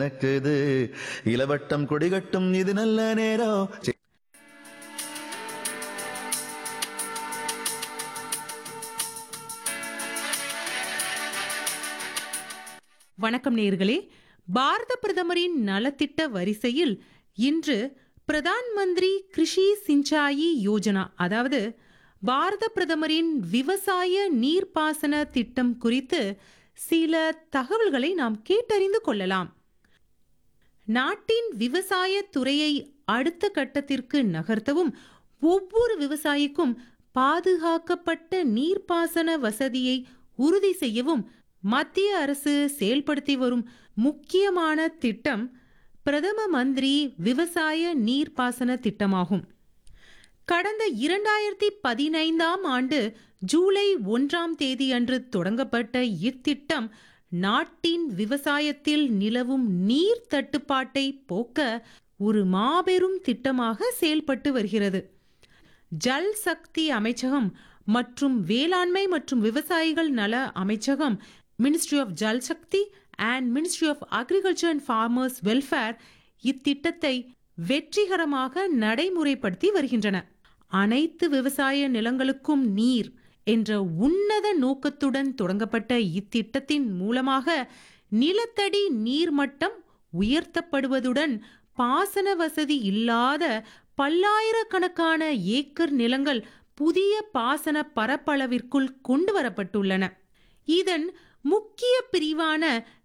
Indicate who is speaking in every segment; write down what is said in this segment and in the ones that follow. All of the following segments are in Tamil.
Speaker 1: நடக்குது இளவட்டம் கொடிகட்டும் இது நல்ல நேரம் சி-
Speaker 2: வணக்கம் நேர்களே பாரத பிரதமரின் நலத்திட்ட வரிசையில் இன்று பிரதான் மந்திரி கிருஷி சிஞ்சாயி யோஜனா அதாவது பாரத பிரதமரின் விவசாய நீர்ப்பாசன திட்டம் குறித்து சில தகவல்களை நாம் கேட்டறிந்து கொள்ளலாம் நாட்டின் விவசாய துறையை அடுத்த கட்டத்திற்கு நகர்த்தவும் ஒவ்வொரு விவசாயிக்கும் பாதுகாக்கப்பட்ட நீர்ப்பாசன வசதியை உறுதி செய்யவும் மத்திய அரசு செயல்படுத்தி வரும் முக்கியமான திட்டம் பிரதம மந்திரி விவசாய நீர்ப்பாசன திட்டமாகும் கடந்த இரண்டாயிரத்தி பதினைந்தாம் ஆண்டு ஜூலை ஒன்றாம் தேதி அன்று தொடங்கப்பட்ட இத்திட்டம் நாட்டின் விவசாயத்தில் நிலவும் நீர் தட்டுப்பாட்டை போக்க ஒரு மாபெரும் திட்டமாக செயல்பட்டு வருகிறது ஜல் சக்தி அமைச்சகம் மற்றும் வேளாண்மை மற்றும் விவசாயிகள் நல அமைச்சகம் ministry of Jal Shakti and ministry of agriculture and farmers welfare இத்திட்டத்தை வெற்றிகரமாக நடைமுறைப்படுத்தி வருகின்றன அனைத்து விவசாய நிலங்களுக்கும் நீர் என்ற உன்னத நோக்கத்துடன் தொடங்கப்பட்ட இத்திட்டத்தின் மூலமாக நிலத்தடி நீர்மட்டம் உயர்த்தப்படுவதுடன் பாசன வசதி இல்லாத பல்லாயிரக்கணக்கான ஏக்கர் நிலங்கள் புதிய பாசன பரப்பளவிற்குள் கொண்டு வரப்பட்டுள்ளன இதன் முக்கிய பிரிவான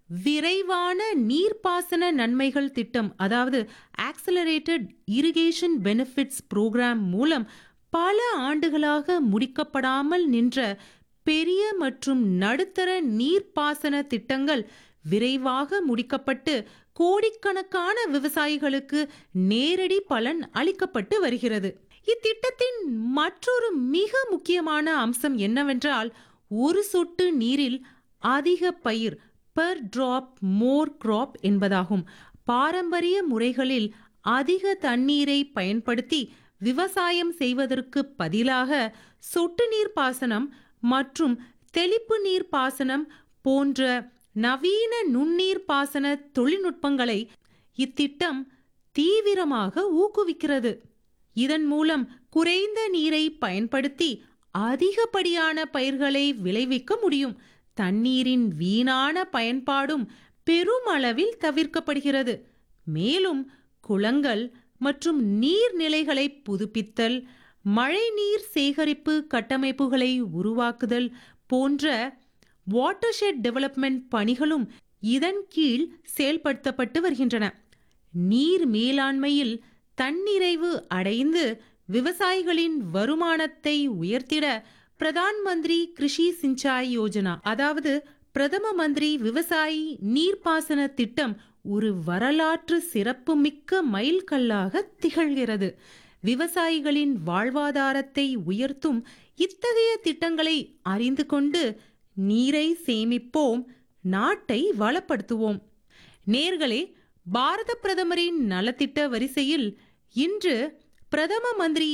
Speaker 2: விரைவான நீர்ப்பாசன நன்மைகள் திட்டம் அதாவது ஆக்சலரேட்டட் இரிகேஷன் பெனிஃபிட்ஸ் புரோகிராம் மூலம் பல ஆண்டுகளாக முடிக்கப்படாமல் நின்ற பெரிய மற்றும் நடுத்தர நீர்ப்பாசன திட்டங்கள் விரைவாக முடிக்கப்பட்டு கோடிக்கணக்கான விவசாயிகளுக்கு நேரடி பலன் அளிக்கப்பட்டு வருகிறது இத்திட்டத்தின் மற்றொரு மிக முக்கியமான அம்சம் என்னவென்றால் ஒரு சொட்டு நீரில் அதிக பயிர் பெர் டிராப் மோர் கிராப் என்பதாகும் பாரம்பரிய முறைகளில் அதிக தண்ணீரை பயன்படுத்தி விவசாயம் செய்வதற்கு பதிலாக சொட்டு நீர் பாசனம் மற்றும் தெளிப்பு நீர் பாசனம் போன்ற நவீன நுண்ணீர் பாசன தொழில்நுட்பங்களை இத்திட்டம் தீவிரமாக ஊக்குவிக்கிறது இதன் மூலம் குறைந்த நீரை பயன்படுத்தி அதிகப்படியான பயிர்களை விளைவிக்க முடியும் தண்ணீரின் வீணான பயன்பாடும் பெருமளவில் தவிர்க்கப்படுகிறது மேலும் குளங்கள் மற்றும் நீர்நிலைகளை புதுப்பித்தல் மழைநீர் சேகரிப்பு கட்டமைப்புகளை உருவாக்குதல் போன்ற வாட்டர்ஷெட் டெவலப்மெண்ட் பணிகளும் இதன் கீழ் செயல்படுத்தப்பட்டு வருகின்றன நீர் மேலாண்மையில் தன்னிறைவு அடைந்து விவசாயிகளின் வருமானத்தை உயர்த்திட பிரதான் மந்திரி கிருஷி சிஞ்சாய் யோஜனா அதாவது பிரதம மந்திரி விவசாயி நீர்ப்பாசன திட்டம் ஒரு வரலாற்று சிறப்புமிக்க மைல்கல்லாக திகழ்கிறது விவசாயிகளின் வாழ்வாதாரத்தை உயர்த்தும் இத்தகைய திட்டங்களை அறிந்து கொண்டு நீரை சேமிப்போம் நாட்டை வளப்படுத்துவோம் நேர்களே பாரத பிரதமரின் நலத்திட்ட வரிசையில் இன்று பிரதம மந்திரி